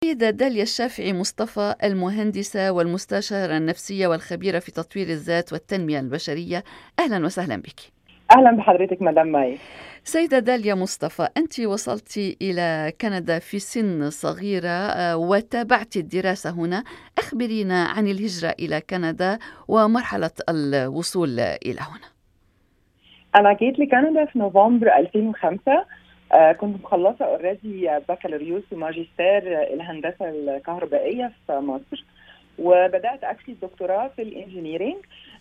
السيدة داليا الشافعي مصطفى المهندسة والمستشارة النفسية والخبيرة في تطوير الذات والتنمية البشرية أهلا وسهلا بك اهلا بحضرتك مدام ماي سيدة داليا مصطفى أنت وصلت إلى كندا في سن صغيرة آه، وتابعت الدراسة هنا أخبرينا عن الهجرة إلى كندا ومرحلة الوصول إلى هنا انا جيت لكندا في نوفمبر 2005 آه كنت مخلصه اوريدي بكالوريوس وماجستير الهندسه الكهربائيه في مصر وبدات اكشلي الدكتوراه في الانجينيرينج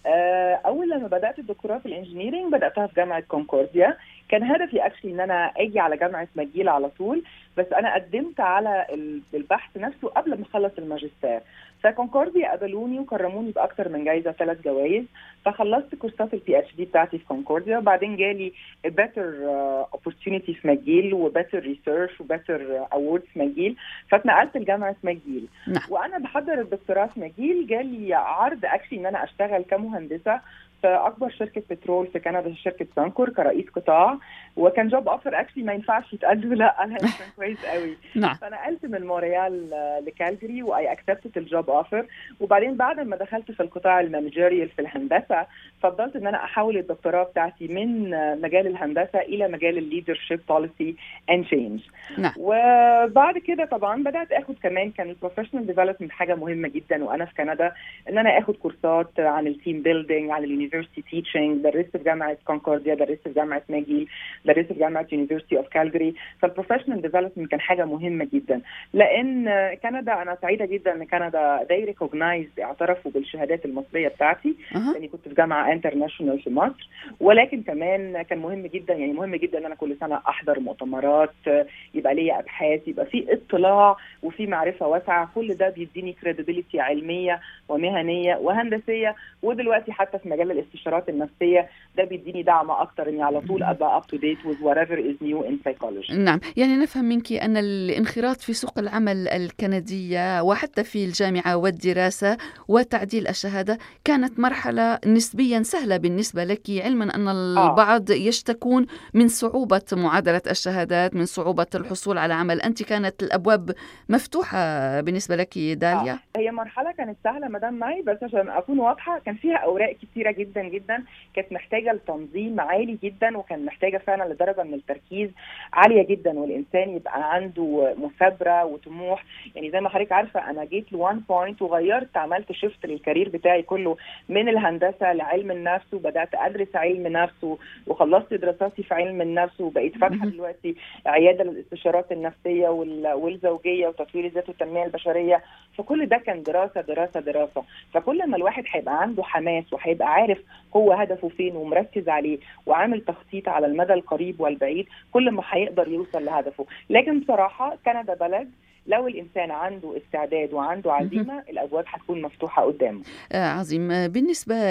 آه اول لما بدات الدكتوراه في الانجينيرينج بداتها في جامعه كونكورديا كان هدفي اكشلي ان انا اجي على جامعه ماجيل على طول بس انا قدمت على البحث نفسه قبل ما اخلص الماجستير فكونكورديا قبلوني وكرموني باكثر من جايزه ثلاث جوائز فخلصت كورسات البي اتش دي بتاعتي في كونكورديا وبعدين جالي بيتر اوبورتيونيتي في ماجيل وبيتر ريسيرش وبيتر اووردز في ماجيل فاتنقلت لجامعه ماجيل نعم. وانا بحضر الدكتوراه في ماجيل جالي عرض اكشلي ان انا اشتغل كمهندسه في اكبر شركه بترول في كندا شركه سانكور كرئيس قطاع وكان جوب اوفر اكشلي ما ينفعش يتقال له لا انا كان كويس قوي نعم فنقلت من مونريال لكالجري واي اكسبتد الجوب اوفر وبعدين بعد ما دخلت في القطاع المانجيريال في الهندسه فضلت ان انا احول الدكتوراه بتاعتي من مجال الهندسه الى مجال الليدرشيب بوليسي اند تشينج نعم. وبعد كده طبعا بدات اخد كمان كان البروفيشنال ديفلوبمنت حاجه مهمه جدا وانا في كندا ان انا اخد كورسات عن التيم بيلدينج عن اليونيفرسيتي تيتشنج درست في جامعه كونكورديا درست في جامعه ماجيل درست في جامعه يونيفرسيتي اوف كالجري فالبروفيشنال ديفلوبمنت كان حاجه مهمه جدا لان كندا انا سعيده جدا ان كندا they recognize اعترفوا بالشهادات المصريه بتاعتي أها. لاني كنت في جامعه انترناشونال في مصر ولكن كمان كان مهم جدا يعني مهم جدا ان انا كل سنه احضر مؤتمرات يبقى ليا ابحاث يبقى في اطلاع وفي معرفه واسعه كل ده بيديني كريديبيليتي علميه ومهنيه وهندسيه ودلوقتي حتى في مجال الاستشارات النفسيه ده بيديني دعم اكتر اني على طول ابقى up to date with whatever is new in psychology نعم يعني نفهم منك أن الانخراط في سوق العمل الكندية وحتى في الجامعة والدراسة وتعديل الشهادة كانت مرحلة نسبيا سهلة بالنسبة لك علما أن البعض يشتكون من صعوبة معادلة الشهادات من صعوبة الحصول على عمل أنت كانت الأبواب مفتوحة بالنسبة لك داليا آه. هي مرحله كانت سهله مدام معي بس عشان اكون واضحه كان فيها اوراق كتيره جدا جدا كانت محتاجه لتنظيم عالي جدا وكان محتاجه فعلا لدرجه من التركيز عاليه جدا والانسان يبقى عنده مثابره وطموح يعني زي ما حضرتك عارفه انا جيت لوان بوينت وغيرت عملت شيفت للكارير بتاعي كله من الهندسه لعلم النفس وبدات ادرس علم نفس وخلصت دراساتي في علم النفس وبقيت فاتحه مهم. دلوقتي عياده للاستشارات النفسيه وال- والزوجيه وتطوير الذات والتنميه البشريه فكل ده كان دراسه دراسه دراسه فكل ما الواحد هيبقى عنده حماس وهيبقى عارف هو هدفه فين ومركز عليه وعامل تخطيط على المدى القريب والبعيد كل ما هيقدر يوصل لهدفه لكن بصراحه كندا بلد لو الانسان عنده استعداد وعنده عزيمه الابواب هتكون مفتوحه قدامه آه، عظيم آه، بالنسبة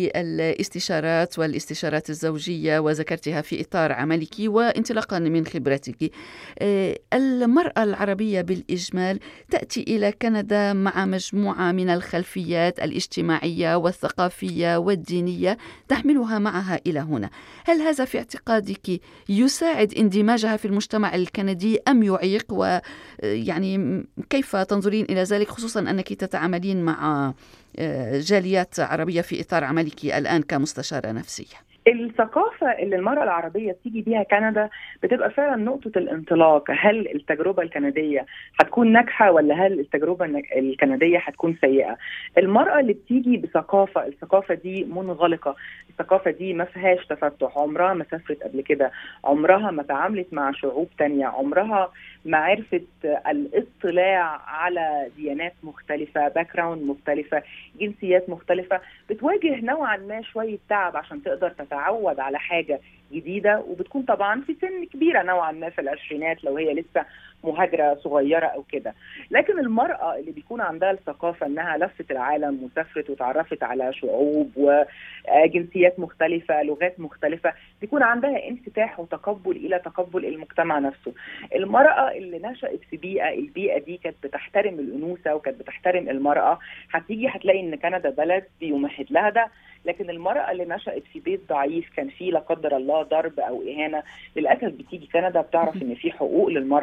للاستشارات والاستشارات الزوجية وذكرتها في إطار عملك وانطلاقا من خبرتك آه، المرأة العربية بالإجمال تأتي إلى كندا مع مجموعة من الخلفيات الاجتماعية والثقافية والدينية تحملها معها إلى هنا هل هذا في اعتقادك يساعد اندماجها في المجتمع الكندي أم يعيق ويعني كيف تنظرين إلى ذلك خصوصا أنك تتعاملين مع آه، جاليات عربية في إطار عملك الآن كمستشارة نفسية الثقافة اللي المرأة العربية بتيجي بيها كندا بتبقى فعلا نقطة الانطلاق هل التجربة الكندية هتكون ناجحة ولا هل التجربة النج- الكندية هتكون سيئة المرأة اللي بتيجي بثقافة الثقافة دي منغلقة الثقافة دي ما فيهاش تفتح عمرها ما سافرت قبل كده عمرها ما تعاملت مع شعوب تانية عمرها ما عرفت الاطلاع على ديانات مختلفة باك جراوند مختلفة جنسيات مختلفة بتواجه نوعا ما شوية تعب عشان تقدر تتعود على حاجة جديدة وبتكون طبعا في سن كبيرة نوعا ما في العشرينات لو هي لسه مهاجرة صغيرة أو كده لكن المرأة اللي بيكون عندها الثقافة إنها لفت العالم وسافرت وتعرفت على شعوب وجنسيات مختلفة لغات مختلفة بيكون عندها انفتاح وتقبل إلى تقبل المجتمع نفسه المرأة اللي نشأت في بيئة البيئة دي كانت بتحترم الأنوثة وكانت بتحترم المرأة هتيجي هتلاقي إن كندا بلد بيمهد لها ده لكن المرأة اللي نشأت في بيت ضعيف كان فيه لا قدر الله ضرب أو إهانة للأسف بتيجي كندا بتعرف إن في حقوق للمرأة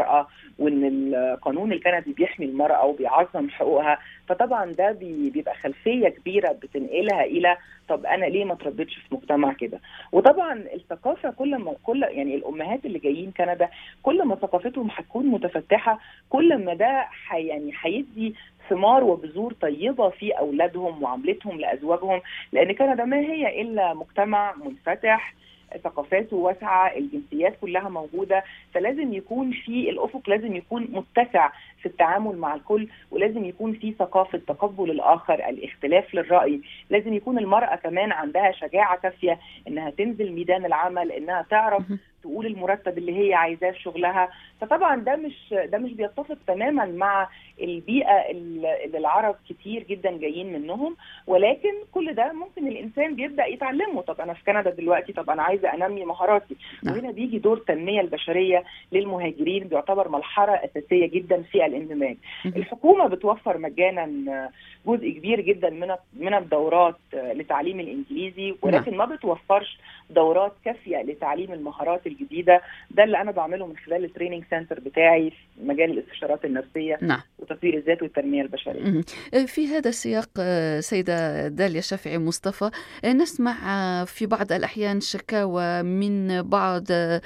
وان القانون الكندي بيحمي المراه وبيعظم حقوقها فطبعا ده بيبقى خلفيه كبيره بتنقلها الى طب انا ليه ما اتربيتش في مجتمع كده وطبعا الثقافه كل ما كل يعني الامهات اللي جايين كندا كل ما ثقافتهم هتكون متفتحه كل ما ده حي يعني هيدي ثمار وبذور طيبه في اولادهم وعملتهم لازواجهم لان كندا ما هي الا مجتمع منفتح ثقافاته واسعه الجنسيات كلها موجوده فلازم يكون في الافق لازم يكون متسع في التعامل مع الكل ولازم يكون في ثقافه تقبل الاخر الاختلاف للراي لازم يكون المراه كمان عندها شجاعه كافيه انها تنزل ميدان العمل انها تعرف تقول المرتب اللي هي عايزاه في شغلها فطبعا ده مش ده مش بيتفق تماما مع البيئه اللي العرب كتير جدا جايين منهم ولكن كل ده ممكن الانسان بيبدا يتعلمه طب انا في كندا دلوقتي طب انا عايزه انمي مهاراتي وهنا بيجي دور التنميه البشريه للمهاجرين بيعتبر مرحله اساسيه جدا في الاندماج الحكومه بتوفر مجانا جزء كبير جدا من من الدورات لتعليم الانجليزي ولكن ما بتوفرش دورات كافيه لتعليم المهارات الجديده ده اللي انا بعمله من خلال التريننج سنتر بتاعي في مجال الاستشارات النفسيه نعم. وتطوير الذات والتنميه البشريه في هذا السياق سيده داليا شافعي مصطفى نسمع في بعض الاحيان شكاوى من بعض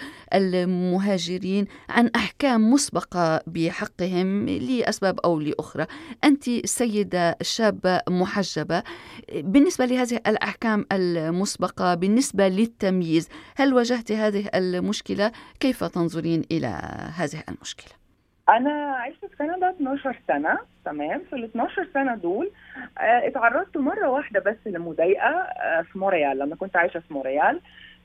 المهاجرين عن احكام مسبقه بحقهم لاسباب او لاخرى انت سيده شابه محجبه بالنسبه لهذه الاحكام المسبقه بالنسبه للتمييز هل واجهت هذه المشكله كيف تنظرين الى هذه المشكله انا عشت في كندا 12 سنه تمام في ال 12 سنه دول آه اتعرضت مره واحده بس لمضايقه آه في موريال لما كنت عايشه في موريال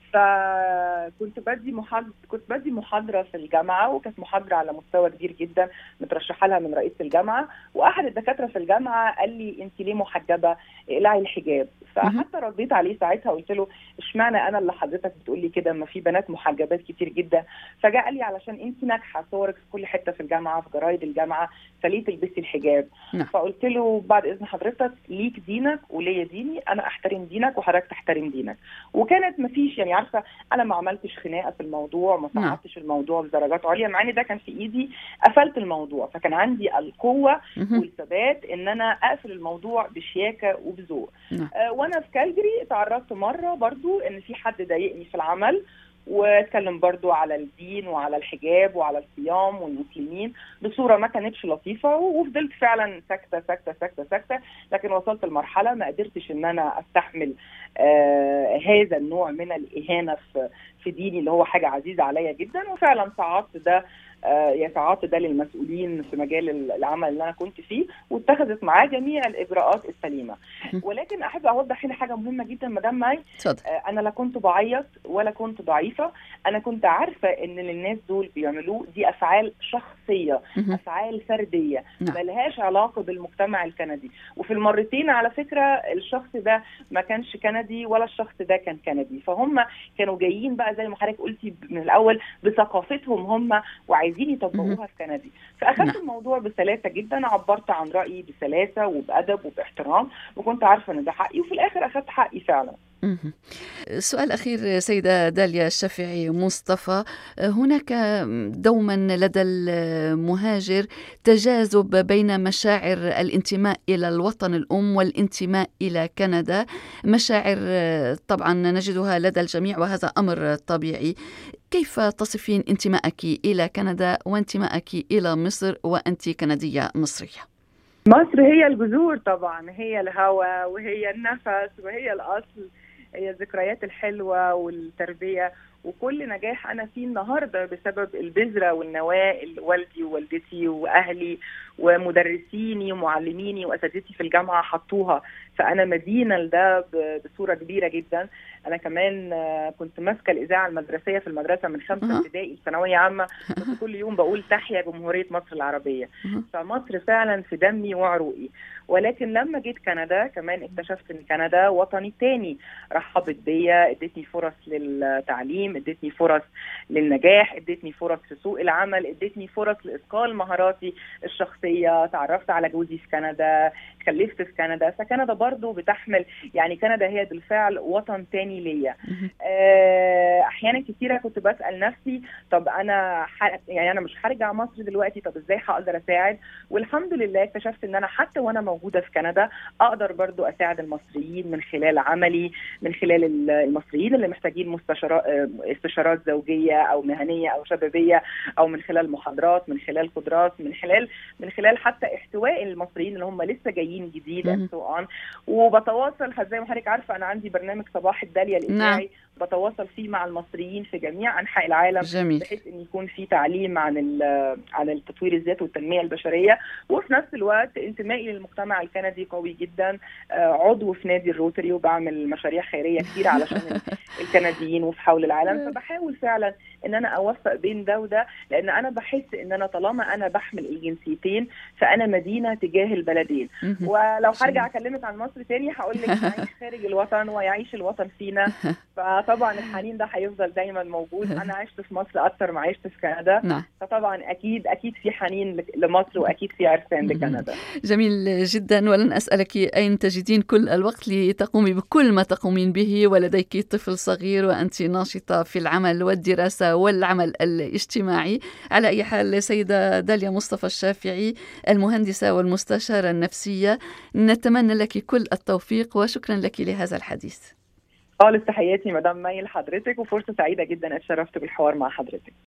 فكنت بدي محاضرة كنت بدي محاضرة في الجامعة وكانت محاضرة على مستوى كبير جدا مترشحة لها من رئيس الجامعة وأحد الدكاترة في الجامعة قال لي أنت ليه محجبة؟ اقلعي الحجاب فحتى رديت عليه ساعتها قلت له اشمعنى أنا اللي حضرتك بتقول لي كده ما في بنات محجبات كتير جدا فجاء قال لي علشان أنت ناجحة صورك في كل حتة في الجامعة في جرايد الجامعة فليه تلبسي الحجاب؟ نعم. فقلت له بعد إذن حضرتك ليك دينك وليا ديني أنا أحترم دينك وحضرتك تحترم دينك وكانت ما فيش يعني عارفه انا ما عملتش خناقه في الموضوع ما صعدتش الموضوع بدرجات عليا مع ان ده كان في ايدي قفلت الموضوع فكان عندي القوه والثبات ان انا اقفل الموضوع بشياكه وبذوق آه وانا في كالجري تعرضت مره برضو ان في حد ضايقني في العمل واتكلم برضو على الدين وعلى الحجاب وعلى الصيام والمسلمين بصوره ما كانتش لطيفه وفضلت فعلا ساكته ساكته ساكته ساكته لكن وصلت لمرحله ما قدرتش ان انا استحمل آه هذا النوع من الاهانه في في ديني اللي هو حاجه عزيزه عليا جدا وفعلا صعدت ده آه صعدت ده للمسؤولين في مجال العمل اللي انا كنت فيه واتخذت معاه جميع الاجراءات السليمه ولكن احب اوضح هنا حاجه مهمه جدا مدام معي آه انا لا كنت بعيط ولا كنت ضعيفه انا كنت عارفه ان اللي الناس دول بيعملوه دي افعال شخصيه افعال فرديه ملهاش علاقه بالمجتمع الكندي وفي المرتين على فكره الشخص ده ما كانش كندي ولا الشخص ده كان كندي فهم كانوا جايين بقى زي ما حضرتك قلتي من الاول بثقافتهم هم وعايزين يطبقوها في كندي فاخدت نعم. الموضوع بسلاسه جدا عبرت عن رايي بسلاسه وبادب وباحترام وكنت عارفه ان ده حقي وفي الاخر اخدت حقي فعلا سؤال أخير سيدة داليا الشافعي مصطفى هناك دوما لدى المهاجر تجاذب بين مشاعر الانتماء إلى الوطن الأم والانتماء إلى كندا مشاعر طبعا نجدها لدى الجميع وهذا أمر طبيعي كيف تصفين انتمائك إلى كندا وانتمائك إلى مصر وأنت كندية مصرية؟ مصر هي الجذور طبعا هي الهوى وهي النفس وهي الأصل هي الذكريات الحلوة والتربية وكل نجاح أنا فيه النهاردة بسبب البذرة والنواة اللي والدي ووالدتي وأهلي ومدرسيني ومعلميني وأساتذتي في الجامعة حطوها فأنا مدينة لده بصورة كبيرة جدا أنا كمان كنت ماسكة الإذاعة المدرسية في المدرسة من خمسة ابتدائي لثانوية عامة كنت كل يوم بقول تحيا جمهورية مصر العربية فمصر فعلا في دمي وعروقي ولكن لما جيت كندا كمان اكتشفت ان كندا وطني تاني رحبت بيا ادتني فرص للتعليم ادتني فرص للنجاح ادتني فرص في سوق العمل ادتني فرص لاثقال مهاراتي الشخصيه تعرفت على جوزي في كندا خلفت في كندا فكندا برضه بتحمل يعني كندا هي بالفعل وطن تاني ليا آه، احيانا كتيره كنت بسال نفسي طب انا يعني انا مش هرجع مصر دلوقتي طب ازاي هقدر اساعد والحمد لله اكتشفت ان انا حتى وانا موجوده في كندا اقدر برضو اساعد المصريين من خلال عملي من خلال المصريين اللي محتاجين مستشارات استشارات زوجيه او مهنيه او شبابيه او من خلال محاضرات من خلال قدرات من خلال من خلال حتى احتواء المصريين اللي هم لسه جايين جديد اند سو اون وبتواصل زي ما حضرتك عارفه انا عندي برنامج صباح الداليه الاذاعي نعم. بتواصل فيه مع المصريين في جميع انحاء العالم جميل. بحيث ان يكون في تعليم عن عن التطوير الذات والتنميه البشريه وفي نفس الوقت انتمائي للمجتمع الكندي قوي جدا عضو في نادي الروتري وبعمل مشاريع خيريه كتير علشان الكنديين وفي حول العالم فبحاول فعلا ان انا اوفق بين ده وده لان انا بحس ان انا طالما انا بحمل الجنسيتين فانا مدينه تجاه البلدين ولو هرجع اكلمك عن مصر تاني هقول لك نعيش خارج الوطن ويعيش الوطن فينا فطبعا الحنين ده هيفضل دايما موجود انا عشت في مصر اكتر ما عشت في كندا نعم. فطبعا اكيد اكيد في حنين لمصر واكيد في عرفان لكندا جميل جدا ولن اسالك اين تجدين كل الوقت لتقومي بكل ما تقومين به ولديك طفل صغير وانت ناشطه في العمل والدراسه والعمل الاجتماعي على اي حال سيده داليا مصطفى الشافعي المهندسه والمستشاره النفسيه نتمنى لك كل التوفيق وشكرا لك لهذا الحديث خالص تحياتي مدام مي لحضرتك وفرصه سعيده جدا اتشرفت بالحوار مع حضرتك